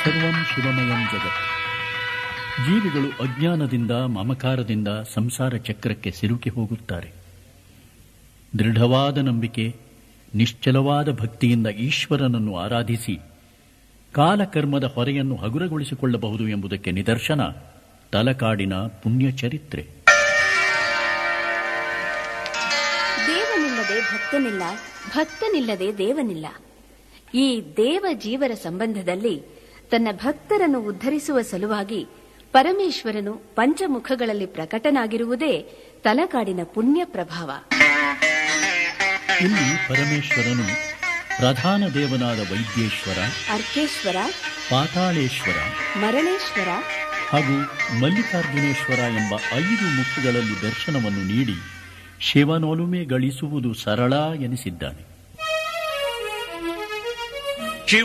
ಸರ್ವಂ ಶಿವಮಯಂ ಜಗತ್ ಜೀವಿಗಳು ಅಜ್ಞಾನದಿಂದ ಮಮಕಾರದಿಂದ ಸಂಸಾರ ಚಕ್ರಕ್ಕೆ ಸಿಲುಕಿ ಹೋಗುತ್ತಾರೆ ದೃಢವಾದ ನಂಬಿಕೆ ನಿಶ್ಚಲವಾದ ಭಕ್ತಿಯಿಂದ ಈಶ್ವರನನ್ನು ಆರಾಧಿಸಿ ಕಾಲಕರ್ಮದ ಹೊರೆಯನ್ನು ಹಗುರಗೊಳಿಸಿಕೊಳ್ಳಬಹುದು ಎಂಬುದಕ್ಕೆ ನಿದರ್ಶನ ತಲಕಾಡಿನ ಪುಣ್ಯ ಚರಿತ್ರೆ ದೇವನಿಲ್ಲದೆ ಭಕ್ತನಿಲ್ಲ ಭಕ್ತನಿಲ್ಲದೆ ದೇವನಿಲ್ಲ ಈ ದೇವ ಜೀವರ ಸಂಬಂಧದಲ್ಲಿ ತನ್ನ ಭಕ್ತರನ್ನು ಉದ್ಧರಿಸುವ ಸಲುವಾಗಿ ಪರಮೇಶ್ವರನು ಪಂಚಮುಖಗಳಲ್ಲಿ ಪ್ರಕಟನಾಗಿರುವುದೇ ತಲಕಾಡಿನ ಪುಣ್ಯ ಪ್ರಭಾವ ಇಲ್ಲಿ ಪರಮೇಶ್ವರನು ಪ್ರಧಾನ ದೇವನಾದ ವೈದ್ಯೇಶ್ವರ ಅರ್ಕೇಶ್ವರ ಪಾತಾಳೇಶ್ವರ ಮರಳೇಶ್ವರ ಹಾಗೂ ಮಲ್ಲಿಕಾರ್ಜುನೇಶ್ವರ ಎಂಬ ಐದು ಮುಖಗಳಲ್ಲಿ ದರ್ಶನವನ್ನು ನೀಡಿ ಶಿವನೊಲುಮೆ ಗಳಿಸುವುದು ಸರಳ ಎನಿಸಿದ್ದಾನೆ